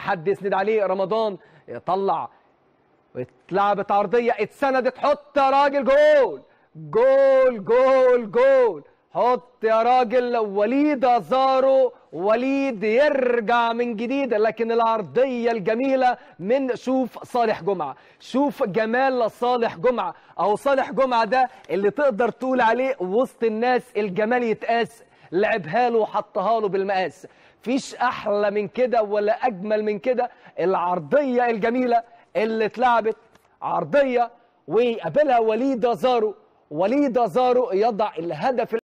حد يسند عليه رمضان يطلع واتلعبت عرضيه اتسندت حط يا راجل جول جول جول جول حط يا راجل وليد ازارو وليد يرجع من جديد لكن العرضيه الجميله من شوف صالح جمعه شوف جمال صالح جمعه اهو صالح جمعه ده اللي تقدر تقول عليه وسط الناس الجمال يتقاس لعبها له وحطها له بالمقاس فيش احلى من كده ولا اجمل من كده العرضيه الجميله اللي اتلعبت عرضيه ويقابلها وليد ازارو وليد ازارو يضع الهدف